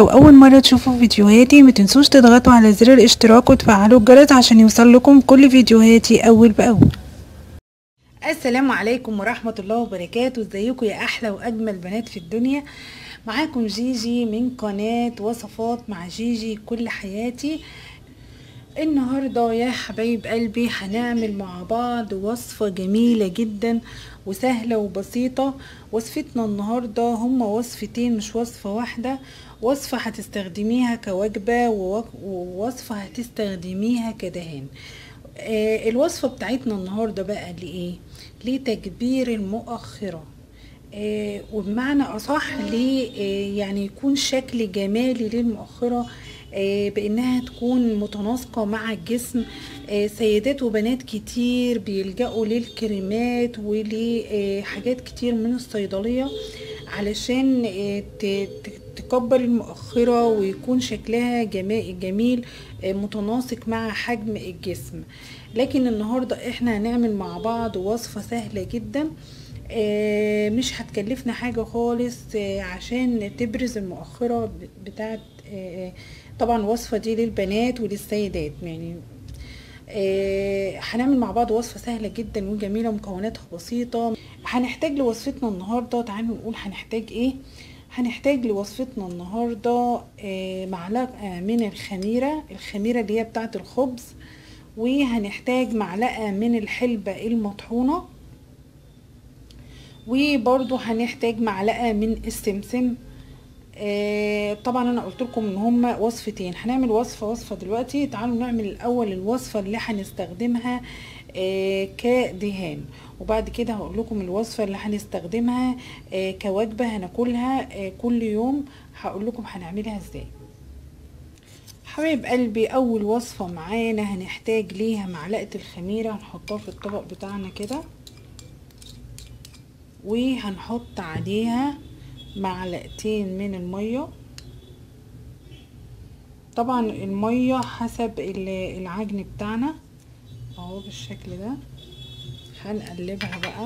لو اول مره تشوفوا فيديوهاتي ما تنسوش تضغطوا على زر الاشتراك وتفعلوا الجرس عشان يوصل لكم كل فيديوهاتي اول باول السلام عليكم ورحمه الله وبركاته ازيكم يا احلى واجمل بنات في الدنيا معاكم جيجي من قناه وصفات مع جيجي كل حياتي النهارده يا حبايب قلبي هنعمل مع بعض وصفة جميلة جدا وسهلة وبسيطة وصفتنا النهاردة هما وصفتين مش وصفة واحدة وصفة هتستخدميها كوجبة ووصفة هتستخدميها كدهان آه الوصفة بتاعتنا النهاردة بقى لإيه لتكبير المؤخرة آه وبمعنى أصح ليه آه يعني يكون شكل جمالي للمؤخرة بانها تكون متناسقه مع الجسم سيدات وبنات كتير بيلجأوا للكريمات ولحاجات كتير من الصيدليه علشان تكبر المؤخره ويكون شكلها جميل متناسق مع حجم الجسم لكن النهارده احنا هنعمل مع بعض وصفه سهله جدا مش هتكلفنا حاجه خالص عشان تبرز المؤخره بتاعت طبعا الوصفه دي للبنات وللسيدات يعني آه هنعمل مع بعض وصفه سهله جدا وجميله مكوناتها بسيطه هنحتاج لوصفتنا النهارده تعالوا نقول هنحتاج ايه هنحتاج لوصفتنا النهارده آه معلقه من الخميره الخميره اللي هي بتاعه الخبز وهنحتاج معلقه من الحلبه المطحونه وبرضو هنحتاج معلقه من السمسم آه طبعا انا قلت لكم ان هما وصفتين هنعمل وصفه وصفه دلوقتي تعالوا نعمل الاول الوصفه اللي هنستخدمها آه كدهان وبعد كده هقول لكم الوصفه اللي هنستخدمها آه كوجبه هناكلها آه كل يوم هقول لكم هنعملها ازاي حبايب قلبي اول وصفه معانا هنحتاج ليها معلقه الخميره هنحطها في الطبق بتاعنا كده وهنحط عليها معلقتين من المية طبعا المية حسب العجن بتاعنا اهو بالشكل ده هنقلبها بقى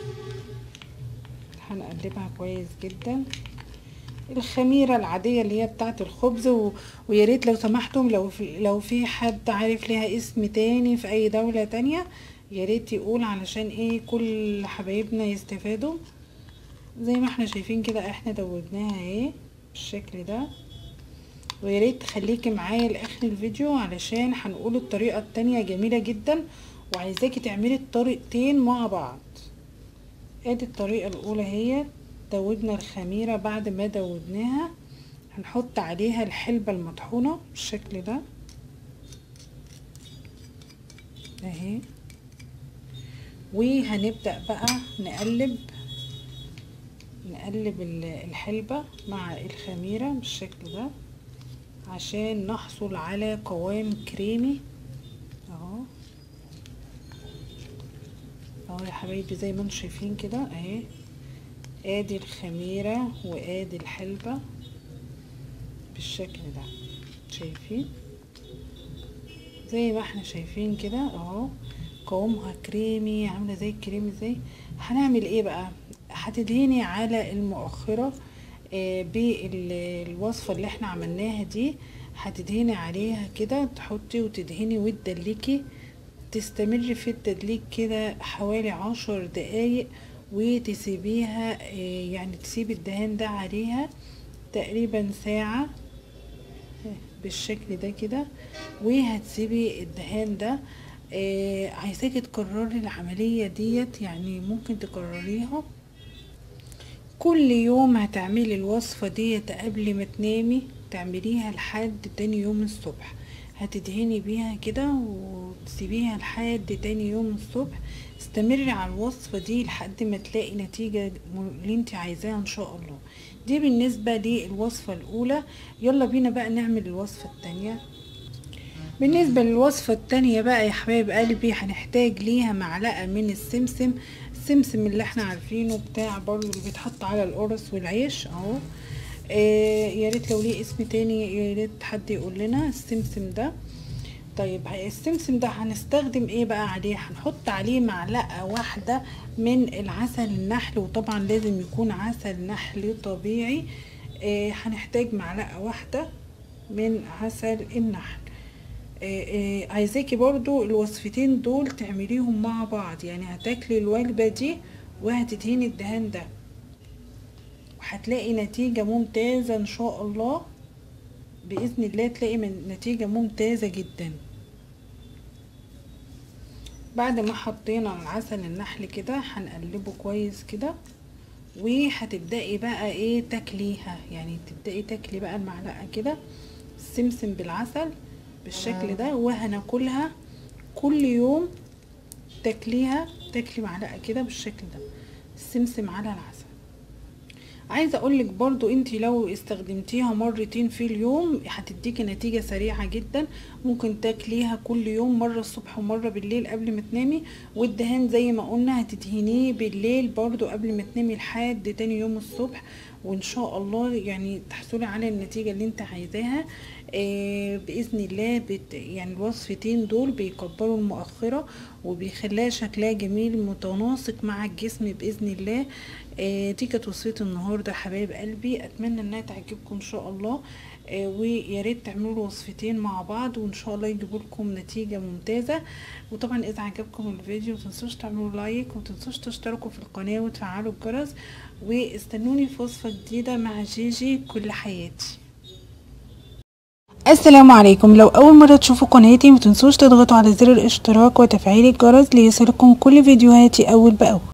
هنقلبها كويس جدا الخميره العاديه اللي هي بتاعه الخبز و... ويا ريت لو سمحتم لو في لو في حد عارف ليها اسم تاني في اي دوله تانية يا ريت يقول علشان ايه كل حبايبنا يستفادوا زي ما احنا شايفين كده احنا دوبناها اهي بالشكل ده ويا ريت تخليكي معايا لاخر الفيديو علشان هنقول الطريقه التانية جميله جدا وعايزاكي تعملي الطريقتين مع بعض ادي الطريقه الاولى هي دوبنا الخميره بعد ما دوبناها هنحط عليها الحلبه المطحونه بالشكل ده اهي وهنبدا بقى نقلب نقلب الحلبة مع الخميرة بالشكل ده عشان نحصل على قوام كريمي اهو اهو يا حبايبي زي ما انتم شايفين كده اهي ادي الخميرة وادي الحلبة بالشكل ده شايفين زي ما احنا شايفين كده اهو قوامها كريمي عامله زي الكريم ازاي هنعمل ايه بقى هتدهني على المؤخرة آه بالوصفة اللي احنا عملناها دي هتدهني عليها كده تحطي وتدهني وتدلكي تستمري في التدليك كده حوالي عشر دقايق وتسيبيها آه يعني تسيبي الدهان ده عليها تقريبا ساعة بالشكل ده كده وهتسيبي الدهان ده آه عايزاكي تكرري العملية ديت يعني ممكن تكرريها كل يوم هتعملي الوصفة ديت قبل ما تنامي تعمليها لحد تاني يوم الصبح هتدهني بيها كده وتسيبيها لحد تاني يوم الصبح استمري على الوصفة دي لحد ما تلاقي نتيجة اللي انت عايزاها ان شاء الله دي بالنسبة للوصفة الاولى يلا بينا بقى نعمل الوصفة التانية بالنسبة للوصفة التانية بقى يا حبايب قلبي هنحتاج ليها معلقة من السمسم السمسم اللي احنا عارفينه بتاع برضه اللي بيتحط على القرص والعيش اهو آه يا ريت لو ليه اسم تاني يا ريت حد يقول لنا السمسم ده طيب السمسم ده هنستخدم ايه بقى عليه هنحط عليه معلقة واحدة من العسل النحل وطبعا لازم يكون عسل نحل طبيعي آه هنحتاج معلقة واحدة من عسل النحل آه آه عايزاكي برضو الوصفتين دول تعمليهم مع بعض يعني هتاكلي الوجبة دي وهتدهني الدهان ده وهتلاقي نتيجة ممتازة ان شاء الله بإذن الله تلاقي من نتيجة ممتازة جدا بعد ما حطينا العسل النحل كده هنقلبه كويس كده وهتبدأي بقى ايه تاكليها يعني تبدأي تاكلي بقى المعلقة كده السمسم بالعسل بالشكل ده وهناكلها كل يوم تاكليها تاكلي معلقة كده بالشكل ده السمسم على العسل عايزه اقولك برضو انت لو استخدمتيها مرتين في اليوم هتديكي نتيجه سريعه جدا ممكن تاكليها كل يوم مره الصبح ومره بالليل قبل ما تنامي والدهان زي ما قلنا هتدهنيه بالليل برضو قبل ما تنامي لحد تاني يوم الصبح وان شاء الله يعني تحصلي على النتيجه اللي انت عايزاها آه باذن الله بت يعني الوصفتين دول بيكبروا المؤخره وبيخليها شكلها جميل متناسق مع الجسم باذن الله آه دي كانت وصفه النهارده حبايب قلبي اتمنى انها تعجبكم ان شاء الله آه ويا ريت تعملوا الوصفتين مع بعض وان شاء الله يجيبوا لكم نتيجه ممتازه وطبعا اذا عجبكم الفيديو متنسوش تعملوا لايك ومتنسوش تشتركوا في القناه وتفعلوا الجرس واستنوني في وصفه جديده مع جيجي كل حياتي السلام عليكم لو اول مره تشوفوا قناتي متنسوش تضغطوا على زر الاشتراك وتفعيل الجرس ليصلكم كل فيديوهاتي اول باول